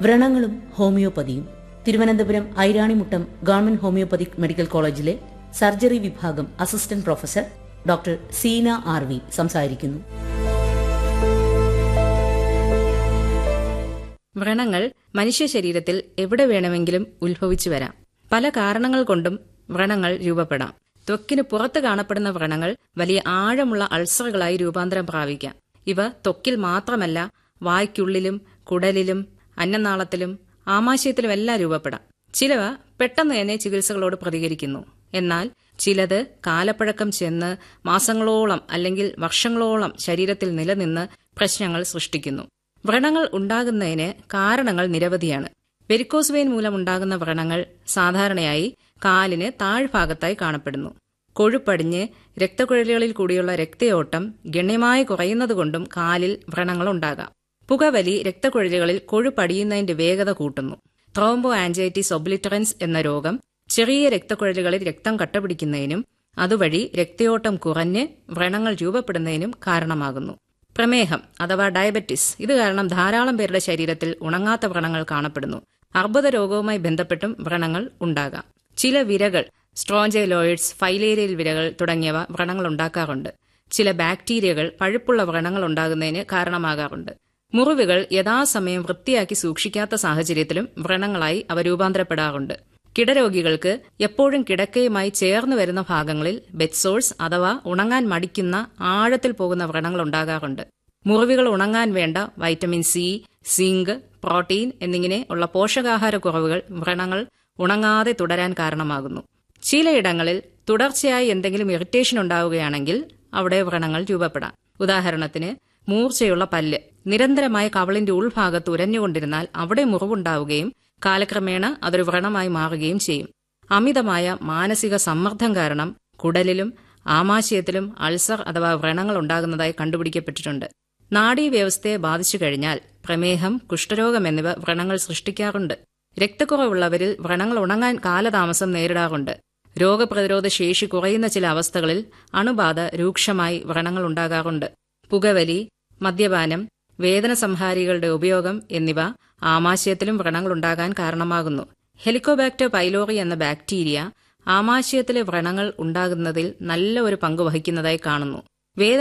വ്രണങ്ങളും ഹോമിയോപ്പതിയും Thiruvananthapuram Iranimuttam government homoeopathic medical കോളേജിലെ surgery വിഭാഗം assistant professor doctor Seena R V സംസാരിക്കുന്നു വ്രണങ്ങൾ മനുഷ്യ ശരീരത്തിൽ എവിടെ വേണമെങ്കിലും ഉത്ഭവിച്ചു വരാം പല കാരണങ്ങൾ കൊണ്ടും വ്രണങ്ങൾ രൂപപ്പെടാം ത്വക്കിന് പുറത്ത് കാണപ്പെടുന്ന വ്രണങ്ങൾ വലിയ ആഴമുള്ള അൾസറുകളായി രൂപാന്തരം പ്രാപിക്കാം ഇവ ത്വക്കിൽ മാത്രമല്ല വായ്ക്കുള്ളിലും കുടലിലും അന്നനാളത്തിലും ആമാശയത്തിലുമെല്ലാം രൂപപ്പെടാം ചിലവ പെട്ടെന്ന് തന്നെ ചികിത്സകളോട് പ്രതികരിക്കുന്നു എന്നാൽ ചിലത് കാലപ്പഴക്കം ചെന്ന് മാസങ്ങളോളം അല്ലെങ്കിൽ വർഷങ്ങളോളം ശരീരത്തിൽ നിലനിന്ന് പ്രശ്നങ്ങൾ സൃഷ്ടിക്കുന്നു വ്രണങ്ങൾ ഉണ്ടാകുന്നതിന് കാരണങ്ങൾ നിരവധിയാണ് വെരിക്കോസ് വെയിൻ മൂലമുണ്ടാകുന്ന വ്രണങ്ങൾ സാധാരണയായി കാലിന് താഴ്ഭാഗത്തായി കാണപ്പെടുന്നു കൊഴുപ്പടിഞ്ഞ് രക്തക്കുഴലുകളിൽ കൂടിയുള്ള രക്തയോട്ടം ഗണ്യമായി കുറയുന്നതുകൊണ്ടും കാലിൽ വ്രണങ്ങൾ ഉണ്ടാകാം പുകവലി രക്തക്കുഴലുകളിൽ കൊഴുപ്പടിയുന്നതിന്റെ വേഗത കൂട്ടുന്നു ത്രോംബോ ആൻജൈറ്റിസ് ഒബ്ലിറ്ററൻസ് എന്ന രോഗം ചെറിയ രക്തക്കുഴലുകളിൽ രക്തം കട്ടപിടിക്കുന്നതിനും അതുവഴി രക്തയോട്ടം കുറഞ്ഞ് വ്രണങ്ങൾ രൂപപ്പെടുന്നതിനും കാരണമാകുന്നു പ്രമേഹം അഥവാ ഡയബറ്റിസ് ഇത് കാരണം ധാരാളം പേരുടെ ശരീരത്തിൽ ഉണങ്ങാത്ത വ്രണങ്ങൾ കാണപ്പെടുന്നു അർബുദ രോഗവുമായി ബന്ധപ്പെട്ടും വ്രണങ്ങൾ ഉണ്ടാകാം ചില വിരകൾ സ്ട്രോഞ്ചൈലോയിഡ്സ് ഫൈലേരിയൽ വിരകൾ തുടങ്ങിയവ വ്രണങ്ങൾ ഉണ്ടാക്കാറുണ്ട് ചില ബാക്ടീരിയകൾ പഴുപ്പുള്ള വ്രണങ്ങൾ ഉണ്ടാകുന്നതിന് കാരണമാകാറുണ്ട് മുറിവുകൾ യഥാസമയം വൃത്തിയാക്കി സൂക്ഷിക്കാത്ത സാഹചര്യത്തിലും വ്രണങ്ങളായി അവ രൂപാന്തരപ്പെടാറുണ്ട് കിടരോഗികൾക്ക് എപ്പോഴും കിടക്കയുമായി ചേർന്ന് വരുന്ന ഭാഗങ്ങളിൽ ബെഡ്സോഴ്സ് അഥവാ ഉണങ്ങാൻ മടിക്കുന്ന ആഴത്തിൽ പോകുന്ന വ്രണങ്ങൾ ഉണ്ടാകാറുണ്ട് മുറിവുകൾ ഉണങ്ങാൻ വേണ്ട വൈറ്റമിൻ സി സിങ്ക് പ്രോട്ടീൻ എന്നിങ്ങനെ ഉള്ള പോഷകാഹാരക്കുറവുകൾ വ്രണങ്ങൾ ഉണങ്ങാതെ തുടരാൻ കാരണമാകുന്നു ചിലയിടങ്ങളിൽ തുടർച്ചയായി എന്തെങ്കിലും ഇറിറ്റേഷൻ ഉണ്ടാവുകയാണെങ്കിൽ അവിടെ വ്രണങ്ങൾ രൂപപ്പെടാം ഉദാഹരണത്തിന് മൂർച്ചയുള്ള പല്ല് നിരന്തരമായ കവളിന്റെ ഉൾഭാഗത്ത് ഉരഞ്ഞുകൊണ്ടിരുന്നാൽ അവിടെ മുറിവുണ്ടാവുകയും കാലക്രമേണ അതൊരു വ്രണമായി മാറുകയും ചെയ്യും അമിതമായ മാനസിക സമ്മർദ്ദം കാരണം കുടലിലും ആമാശയത്തിലും അൾസർ അഥവാ വ്രണങ്ങൾ ഉണ്ടാകുന്നതായി കണ്ടുപിടിക്കപ്പെട്ടിട്ടുണ്ട് നാഡീവ്യവസ്ഥയെ ബാധിച്ചു കഴിഞ്ഞാൽ പ്രമേഹം കുഷ്ഠരോഗം എന്നിവ വ്രണങ്ങൾ സൃഷ്ടിക്കാറുണ്ട് രക്തക്കുറവുള്ളവരിൽ വ്രണങ്ങൾ ഉണങ്ങാൻ കാലതാമസം നേരിടാറുണ്ട് രോഗപ്രതിരോധ ശേഷി കുറയുന്ന ചില അവസ്ഥകളിൽ അണുബാധ രൂക്ഷമായി വ്രണങ്ങൾ ഉണ്ടാകാറുണ്ട് പുകവലി മദ്യപാനം വേദന സംഹാരികളുടെ ഉപയോഗം എന്നിവ ആമാശയത്തിലും വ്രണങ്ങൾ ഉണ്ടാകാൻ കാരണമാകുന്നു ഹെലിക്കോബാക്ടർ പൈലോറി എന്ന ബാക്ടീരിയ ആമാശയത്തിലെ വ്രണങ്ങൾ ഉണ്ടാകുന്നതിൽ നല്ല ഒരു പങ്ക് വഹിക്കുന്നതായി കാണുന്നു